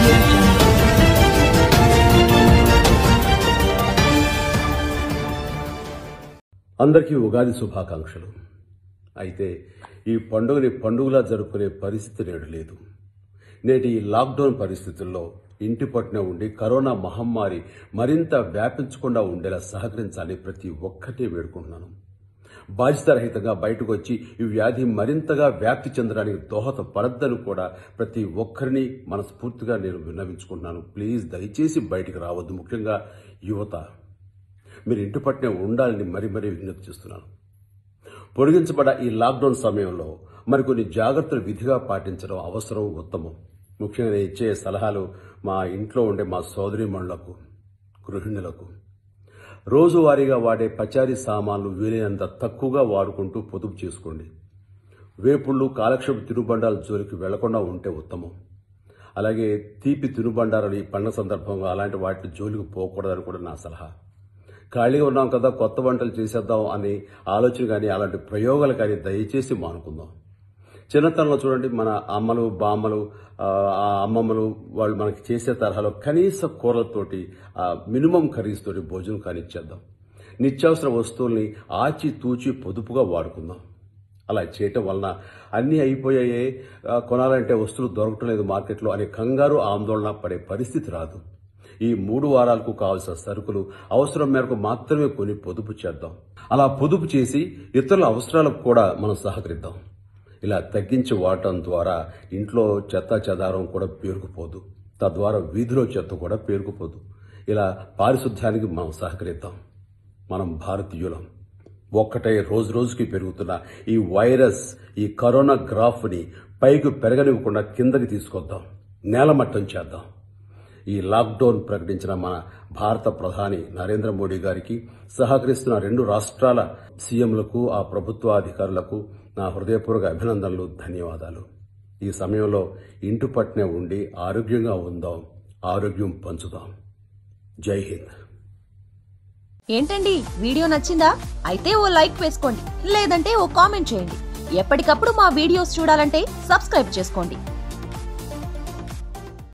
audio jungle. అందరికీ ఉగాది శుభాకాంక్షలు అయితే ఈ పండుగని పండుగలా జరుపుకునే పరిస్థితి నేడు లేదు నేటి ఈ లాక్డౌన్ పరిస్థితుల్లో ఇంటి పట్టున ఉండి కరోనా మహమ్మారి మరింత వ్యాపించకుండా ఉండేలా సహకరించాలని ప్రతి ఒక్కటి వేడుకుంటున్నాను బాధ్యతారహితంగా బయటకు వచ్చి ఈ వ్యాధి మరింతగా వ్యాప్తి చెందడానికి దోహదపడద్దని కూడా ప్రతి ఒక్కరిని మనస్ఫూర్తిగా నేను విన్నవించుకుంటున్నాను ప్లీజ్ దయచేసి బయటికి రావద్దు ముఖ్యంగా యువత మీరు ఇంటి పట్టునే ఉండాలని మరీ మరీ విజ్ఞప్తి చేస్తున్నాను పొడిగించబడ్డ ఈ లాక్డౌన్ సమయంలో మరికొన్ని జాగ్రత్తలు విధిగా పాటించడం అవసరం ఉత్తమం ముఖ్యంగా నేను ఇచ్చే సలహాలు మా ఇంట్లో ఉండే మా సోదరిమణులకు గృహిణులకు రోజువారీగా వాడే పచారీ సామాన్లు వీలైనంత తక్కువగా వాడుకుంటూ పొదుపు చేసుకోండి వేపుళ్ళు కాలక్షేప తినుబండాల జోలికి వెళ్లకుండా ఉంటే ఉత్తమం అలాగే తీపి తినుబండారాలు ఈ పండుగ సందర్భంగా అలాంటి వాటి జోలికి పోకూడదని కూడా నా సలహా ఖాళీగా ఉన్నాం కదా కొత్త వంటలు చేసేద్దాం అని ఆలోచన కానీ అలాంటి ప్రయోగాలు కానీ దయచేసి మానుకుందాం చిన్నతనంలో చూడండి మన అమ్మలు బామ్మలు ఆ, ఆ అమ్మమ్మలు వాళ్ళు మనకి చేసే తరహాలో కనీస కూరలతోటి ఆ, మినిమం ఖరీదు తోటి భోజనం కానిచ్చేద్దాం నిత్యావసర వస్తువుల్ని ఆచి తూచి పొదుపుగా వాడుకుందాం అలా చేయటం వలన అన్నీ అయిపోయాయే ఆ, కొనాలంటే వస్తువులు దొరకటం లేదు మార్కెట్లో అనే కంగారు ఆందోళన పడే పరిస్థితి రాదు ఈ మూడు వారాలకు కావాల్సిన సరుకులు అవసరం మేరకు మాత్రమే కొని పొదుపు చేద్దాం అలా పొదుపు చేసి ఇతరుల అవసరాలకు కూడా మనం సహకరిద్దాం ఇలా తగ్గించి వాడటం ద్వారా ఇంట్లో చెత్త చెదారం కూడా పేరుకుపోదు తద్వారా వీధిలో చెత్త కూడా పేరుకుపోదు ఇలా పారిశుద్ధ్యానికి మనం సహకరిద్దాం మనం భారతీయులం ఒక్కటే రోజు రోజుకి పెరుగుతున్న ఈ వైరస్ ఈ కరోనా గ్రాఫ్ని పైకి పెరగనివ్వకుండా కిందకి తీసుకొద్దాం నేలమట్టం చేద్దాం ఈ లాక్డౌన్ ప్రకటించిన మన భారత ప్రధాని నరేంద్ర మోడీ గారికి సహకరిస్తున్న రెండు రాష్ట్రాల సీఎంలకు ఆ ప్రభుత్వాధికారులకు నా హృదయపూర్వక అభినందనలు ధన్యవాదాలు ఈ సమయంలో ఇంటి పట్నే ఉండి ఆరోగ్యంగా ఉందాం ఆరోగ్యం పంచుదాం జై హింద్ ఏంటండి వీడియో నచ్చిందా అయితే ఓ లైక్ వేసుకోండి లేదంటే ఓ కామెంట్ చేయండి ఎప్పటికప్పుడు మా వీడియోస్ చూడాలంటే సబ్స్క్రైబ్ చేసుకోండి